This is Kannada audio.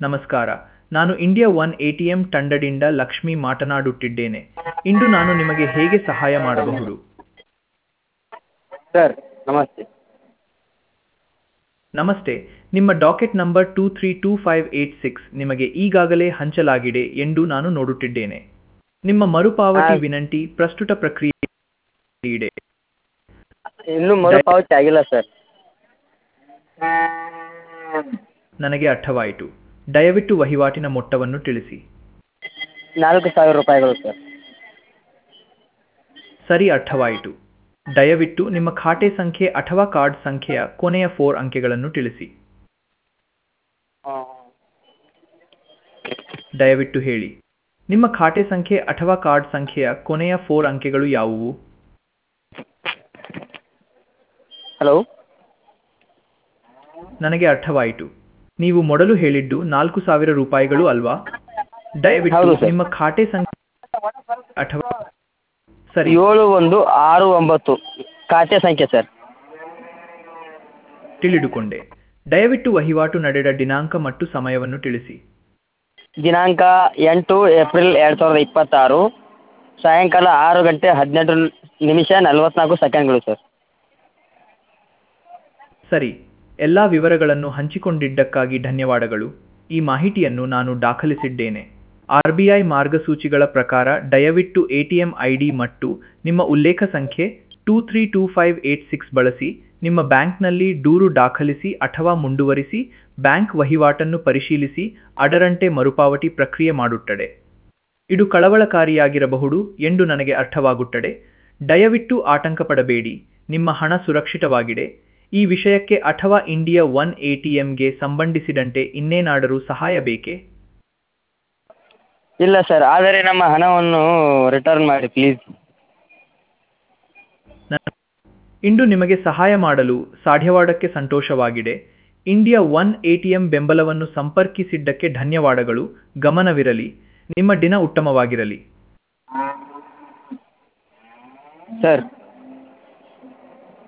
ನಮಸ್ಕಾರ ನಾನು ಇಂಡಿಯಾ ಒನ್ ಎಟಿಎಂ ತಂಡದಿಂದ ಲಕ್ಷ್ಮಿ ಮಾತನಾಡುತ್ತಿದ್ದೇನೆ ಇಂದು ನಾನು ನಿಮಗೆ ಹೇಗೆ ಸಹಾಯ ಮಾಡಬಹುದು ಸರ್ ನಮಸ್ತೆ ನಮಸ್ತೆ ನಿಮ್ಮ docket number two three two five eight six ನಿಮಗೆ ಈಗಾಗಲೇ ಹಂಚಲಾಗಿದೆ ಎಂದು ನಾನು ನೋಡುತ್ತಿದ್ದೇನೆ ನಿಮ್ಮ ಮರುಪಾವತಿ ಹಾ. ವಿನಂತಿ ಪ್ರಸ್ತುತ ಪ್ರಕ್ರಿಯೆ ಇದೆ ಇನ್ನೂ ಮರುಪಾವತಿ ಆಗಿಲ್ಲ ಸರ್ ನನಗೆ ಅರ್ಥವಾಯಿತು ದಯವಿಟ್ಟು ವಹಿವಾಟಿನ ಮೊತ್ತವನ್ನು ತಿಳಿಸಿ ನಾಲ್ಕು ಸಾವಿರ ರೂಪಾಯಿಗಳು ಸರ್ ಸರಿ ಅರ್ಥವಾಯಿತು ದಯವಿಟ್ಟು ನಿಮ್ಮ ಖಾತೆ ಸಂಖ್ಯೆ ಅಥವಾ ಕಾರ್ಡ್ ಸಂಖ್ಯೆಯ ಕೊನೆಯ ಫೋರ್ ಅಂಕೆಗಳನ್ನು ತಿಳಿಸಿ ದಯವಿಟ್ಟು ಹೇಳಿ ನಿಮ್ಮ ಖಾತೆ ಸಂಖ್ಯೆ ಅಥವಾ ಕಾರ್ಡ್ ಸಂಖ್ಯೆಯ ಕೊನೆಯ ಫೋರ್ ಅಂಕೆಗಳು ಯಾವುವು ಹಲೋ ನನಗೆ ಅರ್ಥವಾಯಿತು ನೀವು ಮೊದಲು ಹೇಳಿದ್ದು ನಾಲ್ಕು ಸಾವಿರ ರೂಪಾಯಿಗಳು ಅಲ್ವಾ ದಯವಿಟ್ಟು ಹೌದು ಸರ್. ನಿಮ್ಮ ಖಾತೆ ಸಂಖ್ಯೆ ಅಥವಾ ಸರಿ ಏಳು ಒಂದು ಆರು ಒಂಬತ್ತು ಖಾತೆ ಸಂಖ್ಯೆ ಸರ್ ತಿಳಿದುಕೊಂಡೆ ದಯವಿಟ್ಟು ವಹಿವಾಟು ನಡೆದ ದಿನಾಂಕ ಮತ್ತು ಸಮಯವನ್ನು ತಿಳಿಸಿ ದಿನಾಂಕ ಎಂಟು ಏಪ್ರಿಲ್ ಎರಡು ಸಾವಿರದ ಇಪ್ಪತ್ತಾರು ಸಾಯಂಕಾಲ ಆರು ಗಂಟೆ ಹದಿನೆಂಟು ನಿಮಿಷ ನಲವತ್ನಾಲ್ಕು ಸೆಕೆಂಡ್ಗಳು ಸರ್ ಸರಿ ಎಲ್ಲ ವಿವರಗಳನ್ನು ಹಂಚಿಕೊಂಡಿದ್ದಕ್ಕಾಗಿ ಧನ್ಯವಾದಗಳು ಈ ಮಾಹಿತಿಯನ್ನು ನಾನು ದಾಖಲಿಸಿದ್ದೇನೆ ಆರ್ ಬಿ ಐ ಮಾರ್ಗಸೂಚಿಗಳ ಪ್ರಕಾರ ದಯವಿಟ್ಟು ಎಟಿಎಂ ಐ ಡಿ ಮತ್ತು ನಿಮ್ಮ ಉಲ್ಲೇಖ ಸಂಖ್ಯೆ two three two five eight six ಬಳಸಿ ನಿಮ್ಮ ಬ್ಯಾಂಕ್ನಲ್ಲಿ ದೂರು ದಾಖಲಿಸಿ ಅಥವಾ ಮುಂದುವರಿಸಿ ಬ್ಯಾಂಕ್ ವಹಿವಾಟನ್ನು ಪರಿಶೀಲಿಸಿ ಅದರಂತೆ ಮರುಪಾವತಿ ಪ್ರಕ್ರಿಯೆ ಮಾಡುತ್ತದೆ ಇದು ಕಳವಳಕಾರಿಯಾಗಿರಬಹುದು ಎಂದು ನನಗೆ ಅರ್ಥವಾಗುತ್ತದೆ ದಯವಿಟ್ಟು ಆತಂಕ ಪಡಬೇಡಿ ನಿಮ್ಮ ಹಣ ಸುರಕ್ಷಿತವಾಗಿದೆ ಈ ವಿಷಯಕ್ಕೆ ಅಥವಾ ಇಂಡಿಯಾ ಒನ್ ಎಟಿಎಂಗೆ ಸಂಬಂಧಿಸಿದಂತೆ ಇನ್ನೇನಾದರೂ ಸಹಾಯ ಬೇಕೇ ಇಲ್ಲ ಸರ್ ಆದರೆ ನಮ್ಮ ಹಣವನ್ನು ರಿಟರ್ನ್ ಮಾಡಿ ಪ್ಲೀಸ್ ಇಂದು ನಿಮಗೆ ಸಹಾಯ ಮಾಡಲು ಸಾಧ್ಯವಾದಕ್ಕೆ ಸಂತೋಷವಾಗಿದೆ ಇಂಡಿಯಾ ಒನ್ ಎಟಿಎಂ ಬೆಂಬಲವನ್ನು ಸಂಪರ್ಕಿಸಿದ್ದಕ್ಕೆ ಧನ್ಯವಾದಗಳು ಗಮನವಿರಲಿ ನಿಮ್ಮ ದಿನ ಉತ್ತಮವಾಗಿರಲಿ ಸರ್